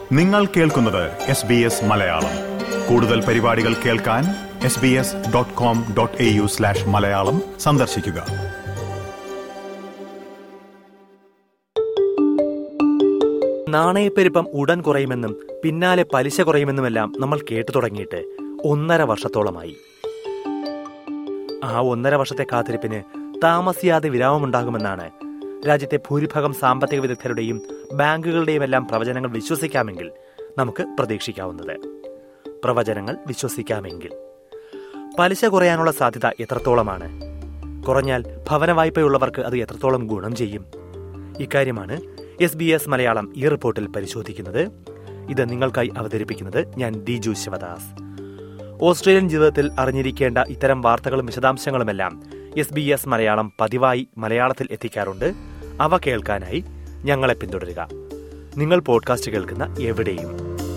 നിങ്ങൾ കേൾക്കുന്നത് S B S Malayalam കൂടുതൽ പരിപാടികൾ കേൾക്കാൻ S B S dot com dot A U slash Malayalam സന്ദർശിക്കുക നാണയപ്പെരുപ്പം ഉടൻ കുറയുമെന്നും പിന്നാലെ പലിശ കുറയുമെന്നുമെല്ലാം നമ്മൾ കേട്ടു തുടങ്ങിയിട്ട് ഒന്നര വർഷത്തോളമായി ആ ഒന്നര വർഷത്തെ കാത്തിരിപ്പിന് താമസിയാതെ വിരാമമുണ്ടാകുമെന്നാണ് രാജ്യത്തെ ഭൂരിഭാഗം സാമ്പത്തിക വിദഗ്ധരുടെയും ബാങ്കുകളുടെയും എല്ലാം പ്രവചനങ്ങൾ വിശ്വസിക്കാമെങ്കിൽ നമുക്ക് പ്രതീക്ഷിക്കാവുന്നത് പ്രവചനങ്ങൾ വിശ്വസിക്കാമെങ്കിൽ പലിശ കുറയാനുള്ള സാധ്യത എത്രത്തോളമാണ് കുറഞ്ഞാൽ ഭവന വായ്പയുള്ളവർക്ക് അത് എത്രത്തോളം ഗുണം ചെയ്യും ഇക്കാര്യമാണ് എസ് ബി എസ് മലയാളം ഈ റിപ്പോർട്ടിൽ പരിശോധിക്കുന്നത് ഇത് നിങ്ങൾക്കായി അവതരിപ്പിക്കുന്നത് ഞാൻ ദിജു ശിവദാസ് ഓസ്ട്രേലിയൻ ജീവിതത്തിൽ അറിഞ്ഞിരിക്കേണ്ട ഇത്തരം വാർത്തകളും വിശദാംശങ്ങളുമെല്ലാം എസ് ബി എസ് മലയാളം പതിവായി മലയാളത്തിൽ എത്തിക്കാറുണ്ട് അവ കേൾക്കാനായി ഞങ്ങളെ പിന്തുടരുക നിങ്ങൾ പോഡ്കാസ്റ്റ് കേൾക്കുന്ന എവിടെയും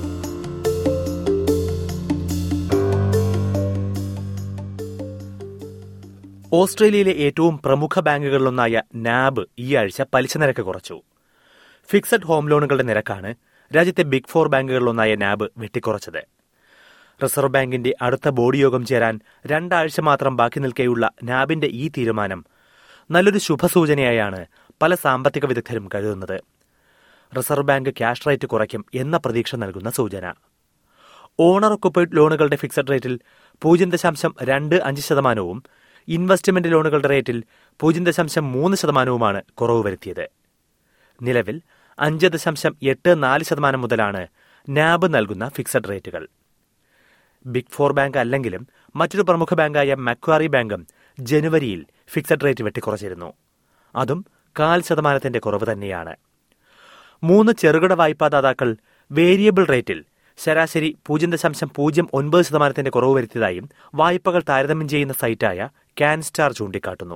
ഓസ്ട്രേലിയയിലെ ഏറ്റവും പ്രമുഖ ബാങ്കുകളിലൊന്നായ നാബ് ഈ ആഴ്ച പലിശ നിരക്ക് കുറച്ചു ഫിക്സഡ് ഹോം ലോണുകളുടെ നിരക്കാണ് രാജ്യത്തെ ബിഗ് ഫോർ ബാങ്കുകളിലൊന്നായ നാബ് വെട്ടിക്കുറച്ചത് റിസർവ് ബാങ്കിന്റെ അടുത്ത ബോർഡ് യോഗം ചേരാൻ രണ്ടാഴ്ച മാത്രം ബാക്കി നിൽക്കെയുള്ള നാബിന്റെ ഈ തീരുമാനം നല്ലൊരു ശുഭസൂചനയായാണ് പല സാമ്പത്തിക വിദഗ്ധരും കരുതുന്നത് റിസർവ് ബാങ്ക് ക്യാഷ് റേറ്റ് കുറയ്ക്കും എന്ന പ്രതീക്ഷ നൽകുന്ന സൂചന ഓണർ ഒക്കുപ്പൈഡ് ലോണുകളുടെ ഫിക്സഡ് റേറ്റിൽ പൂജ്യം ദശാംശം രണ്ട് അഞ്ച് ശതമാനവും ഇൻവെസ്റ്റ്മെന്റ് ലോണുകളുടെ റേറ്റിൽ പൂജ്യം ദശാംശം മൂന്ന് ശതമാനവുമാണ് കുറവ് വരുത്തിയത് നിലവിൽ അഞ്ച് ദശാംശം എട്ട് നാല് ശതമാനം മുതലാണ് നാബ് നൽകുന്ന ഫിക്സഡ് റേറ്റുകൾ ബിഗ് ഫോർ ബാങ്ക് അല്ലെങ്കിലും മറ്റൊരു പ്രമുഖ ബാങ്കായ മക്വാറി ബാങ്കും ജനുവരിയിൽ ഫിക്സഡ് റേറ്റ് വെട്ടിക്കുറച്ചിരുന്നു അതും കാൽ ശതമാനത്തിന്റെ കുറവ് തന്നെയാണ് മൂന്ന് ചെറുകിട വായ്പാദാതാക്കൾ വേരിയബിൾ റേറ്റിൽ ശരാശരി പൂജ്യം ദശാംശം പൂജ്യം ഒൻപത് ശതമാനത്തിന്റെ കുറവ് വരുത്തിയതായും വായ്പകൾ താരതമ്യം ചെയ്യുന്ന സൈറ്റായ കാൻസ്റ്റാർ ചൂണ്ടിക്കാട്ടുന്നു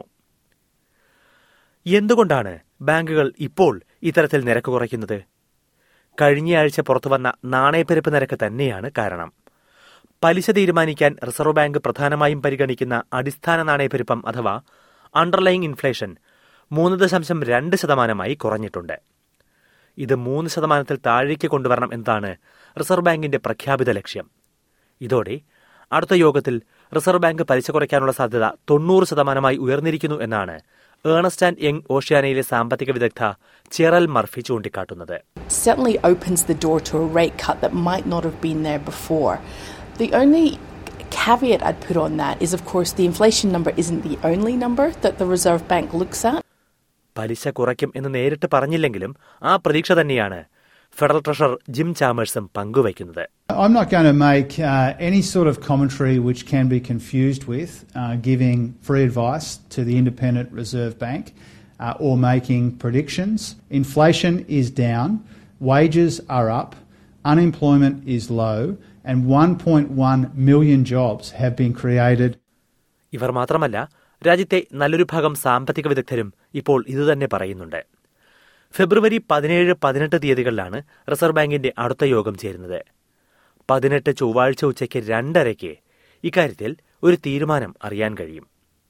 എന്തുകൊണ്ടാണ് ബാങ്കുകൾ ഇപ്പോൾ ഇത്തരത്തിൽ നിരക്ക് കുറയ്ക്കുന്നത് കഴിഞ്ഞയാഴ്ച പുറത്തുവന്ന നാണയപ്പെരുപ്പ് നിരക്ക് തന്നെയാണ് കാരണം പലിശ തീരുമാനിക്കാൻ റിസർവ് ബാങ്ക് പ്രധാനമായും പരിഗണിക്കുന്ന അടിസ്ഥാന നാണയപ്പെരുപ്പം അഥവാ അണ്ടർലൈങ് ഇൻഫ്ലേഷൻ മൂന്ന് ദശാംശം രണ്ട് ശതമാനമായി കുറഞ്ഞിട്ടുണ്ട് ഇത് മൂന്ന് ശതമാനത്തിൽ താഴേക്ക് കൊണ്ടുവരണം എന്നതാണ് റിസർവ് ബാങ്കിന്റെ പ്രഖ്യാപിത ലക്ഷ്യം ഇതോടെ അടുത്ത യോഗത്തിൽ റിസർവ് ബാങ്ക് പലിശ കുറയ്ക്കാനുള്ള സാധ്യത തൊണ്ണൂറ് ശതമാനമായി ഉയർന്നിരിക്കുന്നു എന്നാണ് ഏണസ്റ്റ് ആൻഡ് യങ് ഓഷ്യാനയിലെ സാമ്പത്തിക വിദഗ്ധ ചെറൽ മർഫി ചൂണ്ടിക്കാട്ടുന്നത് certainly opens the door to a rate cut that might not have been there before. The only caveat I'd put on that is, of course, the inflation number isn't the only number that the Reserve Bank looks at. പലിശ കുറയ്ക്കും എന്ന് നേരിട്ട് പറഞ്ഞില്ലെങ്കിലും ആ പ്രതീക്ഷ തന്നെയാണ് federal treasurer Jim ചാമേഴ്സും പങ്കുവയ്ക്കുന്നത് I'm not going to make uh, any sort of commentary which can be confused with uh, giving free advice to the Independent Reserve Bank uh, or making predictions. Inflation is down, wages are up, unemployment is low, and 1.1 million jobs have been created ഇവർ മാത്രമല്ല രാജ്യത്തെ നല്ലൊരു ഭാഗം സാമ്പത്തിക വിദഗ്ധരും ഇപ്പോൾ ഇതുതന്നെ പറയുന്നുണ്ട് ഫെബ്രുവരി പതിനേഴ് പതിനെട്ട് തീയതികളിലാണ് റിസർവ് ബാങ്കിന്റെ അടുത്ത യോഗം ചേരുന്നത് പതിനെട്ട് ചൊവ്വാഴ്ച ഉച്ചയ്ക്ക് രണ്ടരയ്ക്ക് ഇക്കാര്യത്തിൽ ഒരു തീരുമാനം അറിയാൻ കഴിയും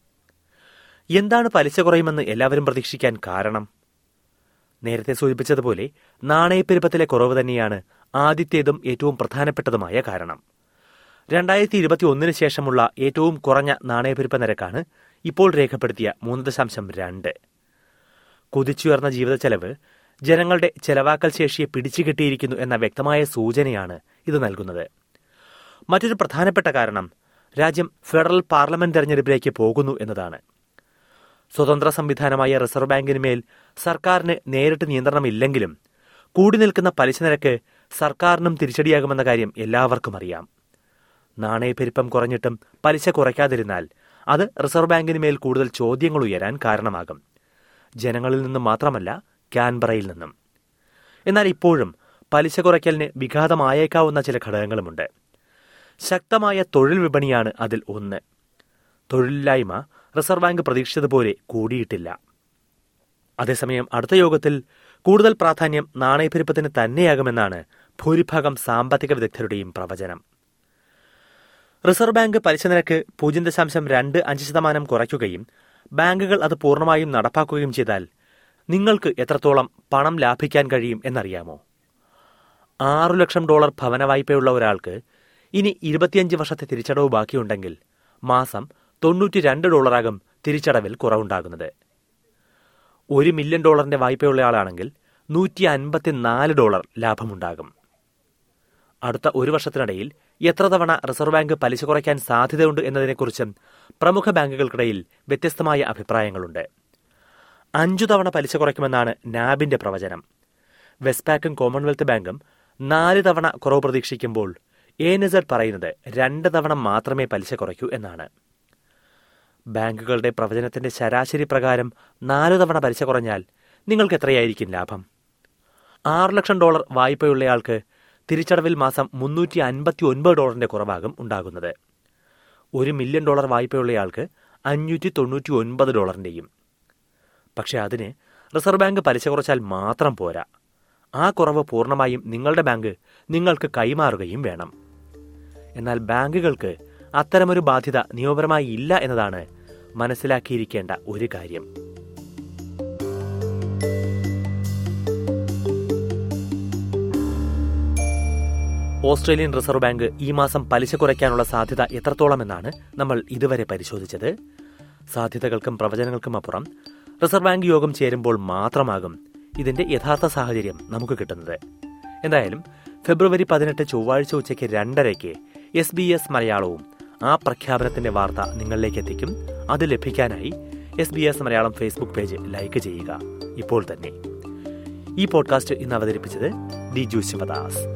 എന്താണ് പലിശ കുറയുമെന്ന് എല്ലാവരും പ്രതീക്ഷിക്കാൻ കാരണം നേരത്തെ സൂചിപ്പിച്ചതുപോലെ നാണയപ്പെരുപ്പത്തിലെ കുറവ് തന്നെയാണ് ആദ്യത്തേതും ഏറ്റവും പ്രധാനപ്പെട്ടതുമായ കാരണം രണ്ടായിരത്തി ഇരുപത്തി ഒന്നിന് ശേഷമുള്ള ഏറ്റവും കുറഞ്ഞ നാണയപ്പെരുപ്പ നിരക്കാണ് ഇപ്പോൾ രേഖപ്പെടുത്തിയ മൂന്ന് ദശാംശം രണ്ട് കുതിച്ചുയർന്ന ജീവിത ചെലവ് ജനങ്ങളുടെ ചെലവാക്കൽ ശേഷിയെ പിടിച്ചുകെട്ടിയിരിക്കുന്നു എന്ന വ്യക്തമായ സൂചനയാണ് ഇത് നൽകുന്നത് മറ്റൊരു പ്രധാനപ്പെട്ട കാരണം രാജ്യം ഫെഡറൽ പാർലമെന്റ് തെരഞ്ഞെടുപ്പിലേക്ക് പോകുന്നു എന്നതാണ് സ്വതന്ത്ര സംവിധാനമായ റിസർവ് ബാങ്കിന് മേൽ സർക്കാരിന് നേരിട്ട് നിയന്ത്രണമില്ലെങ്കിലും കൂടി നിൽക്കുന്ന പലിശ നിരക്ക് സർക്കാരിനും തിരിച്ചടിയാകുമെന്ന കാര്യം എല്ലാവർക്കും അറിയാം നാണയപ്പെരുപ്പം കുറഞ്ഞിട്ടും പലിശ കുറയ്ക്കാതിരുന്നാൽ അത് റിസർവ് ബാങ്കിന് മേൽ കൂടുതൽ ചോദ്യങ്ങൾ ഉയരാൻ കാരണമാകും ജനങ്ങളിൽ നിന്നും മാത്രമല്ല കാൻബറയിൽ നിന്നും എന്നാൽ ഇപ്പോഴും പലിശ കുറയ്ക്കലിന് വിഘാതമായേക്കാവുന്ന ചില ഘടകങ്ങളുമുണ്ട് ശക്തമായ തൊഴിൽ വിപണിയാണ് അതിൽ ഒന്ന് തൊഴിലില്ലായ്മ റിസർവ് ബാങ്ക് പ്രതീക്ഷിച്ചതുപോലെ കൂടിയിട്ടില്ല അതേസമയം അടുത്ത യോഗത്തിൽ കൂടുതൽ പ്രാധാന്യം നാണയപ്പെരുപ്പത്തിന് തന്നെയാകുമെന്നാണ് ഭൂരിഭാഗം സാമ്പത്തിക വിദഗ്ധരുടെയും പ്രവചനം റിസർവ് ബാങ്ക് പലിശ നിരക്ക് പൂജ്യം ദശാംശം രണ്ട് അഞ്ച് ശതമാനം കുറയ്ക്കുകയും ബാങ്കുകൾ അത് പൂർണ്ണമായും നടപ്പാക്കുകയും ചെയ്താൽ നിങ്ങൾക്ക് എത്രത്തോളം പണം ലാഭിക്കാൻ കഴിയും എന്നറിയാമോ ആറു ലക്ഷം ഡോളർ ഭവന വായ്പയുള്ള ഒരാൾക്ക് ഇനി ഇരുപത്തിയഞ്ച് വർഷത്തെ തിരിച്ചടവ് ബാക്കിയുണ്ടെങ്കിൽ മാസം തൊണ്ണൂറ്റി രണ്ട് ഡോളറാകും തിരിച്ചടവിൽ കുറവുണ്ടാകുന്നത് ഒരു മില്യൺ ഡോളറിന്റെ വായ്പയുള്ള ആളാണെങ്കിൽ നൂറ്റി അൻപത്തിനാല് ഡോളർ ലാഭമുണ്ടാകും അടുത്ത ഒരു വർഷത്തിനിടയിൽ എത്ര തവണ റിസർവ് ബാങ്ക് പലിശ കുറയ്ക്കാൻ സാധ്യതയുണ്ട് എന്നതിനെക്കുറിച്ചും പ്രമുഖ ബാങ്കുകൾക്കിടയിൽ വ്യത്യസ്തമായ അഭിപ്രായങ്ങളുണ്ട് അഞ്ചു തവണ പലിശ കുറയ്ക്കുമെന്നാണ് നാബിന്റെ പ്രവചനം വെസ്റ്റ്പാക്കും കോമൺവെൽത്ത് ബാങ്കും നാല് തവണ കുറവ് പ്രതീക്ഷിക്കുമ്പോൾ എ നിസഡ് പറയുന്നത് രണ്ട് തവണ മാത്രമേ പലിശ കുറയ്ക്കൂ എന്നാണ് ബാങ്കുകളുടെ പ്രവചനത്തിന്റെ ശരാശരി പ്രകാരം നാലു തവണ പലിശ കുറഞ്ഞാൽ നിങ്ങൾക്ക് എത്രയായിരിക്കും ലാഭം ആറ് ലക്ഷം ഡോളർ വായ്പയുള്ളയാൾക്ക് തിരിച്ചടവിൽ മാസം മുന്നൂറ്റി അൻപത്തി ഒൻപത് ഡോളറിന്റെ കുറവാകും ഉണ്ടാകുന്നത് ഒരു മില്യൺ ഡോളർ വായ്പയുള്ളയാൾക്ക് അഞ്ഞൂറ്റി തൊണ്ണൂറ്റി ഒൻപത് ഡോളറിന്റെയും പക്ഷെ അതിന് റിസർവ് ബാങ്ക് പലിശ കുറച്ചാൽ മാത്രം പോരാ ആ കുറവ് പൂർണ്ണമായും നിങ്ങളുടെ ബാങ്ക് നിങ്ങൾക്ക് കൈമാറുകയും വേണം എന്നാൽ ബാങ്കുകൾക്ക് അത്തരമൊരു ബാധ്യത നിയമപരമായി ഇല്ല എന്നതാണ് മനസ്സിലാക്കിയിരിക്കേണ്ട ഒരു കാര്യം ഓസ്ട്രേലിയൻ റിസർവ് ബാങ്ക് ഈ മാസം പലിശ കുറയ്ക്കാനുള്ള സാധ്യത എത്രത്തോളമെന്നാണ് നമ്മൾ ഇതുവരെ പരിശോധിച്ചത് സാധ്യതകൾക്കും പ്രവചനങ്ങൾക്കും അപ്പുറം റിസർവ് ബാങ്ക് യോഗം ചേരുമ്പോൾ മാത്രമാകും ഇതിന്റെ യഥാർത്ഥ സാഹചര്യം നമുക്ക് കിട്ടുന്നത് എന്തായാലും ഫെബ്രുവരി പതിനെട്ട് ചൊവ്വാഴ്ച ഉച്ചയ്ക്ക് രണ്ടരയ്ക്ക് എസ് ബി എസ് മലയാളവും ആ പ്രഖ്യാപനത്തിന്റെ വാർത്ത നിങ്ങളിലേക്ക് എത്തിക്കും അത് ലഭിക്കാനായി S B S Malayalam Facebook page like ചെയ്യുക ഇപ്പോൾ തന്നെ ഈ പോഡ്കാസ്റ്റ് ഇന്ന് അവതരിപ്പിച്ചത് ദിജു ശിവദാസ്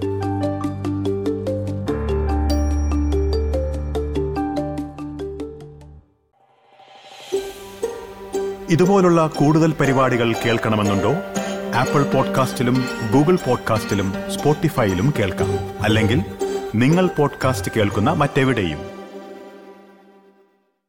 ഇതുപോലുള്ള കൂടുതൽ പരിപാടികൾ കേൾക്കണമെന്നുണ്ടോ ആപ്പിൾ പോഡ്കാസ്റ്റിലും ഗൂഗിൾ പോഡ്കാസ്റ്റിലും സ്പോട്ടിഫൈയിലും കേൾക്കാം അല്ലെങ്കിൽ നിങ്ങൾ പോഡ്കാസ്റ്റ് കേൾക്കുന്ന മറ്റെവിടെയും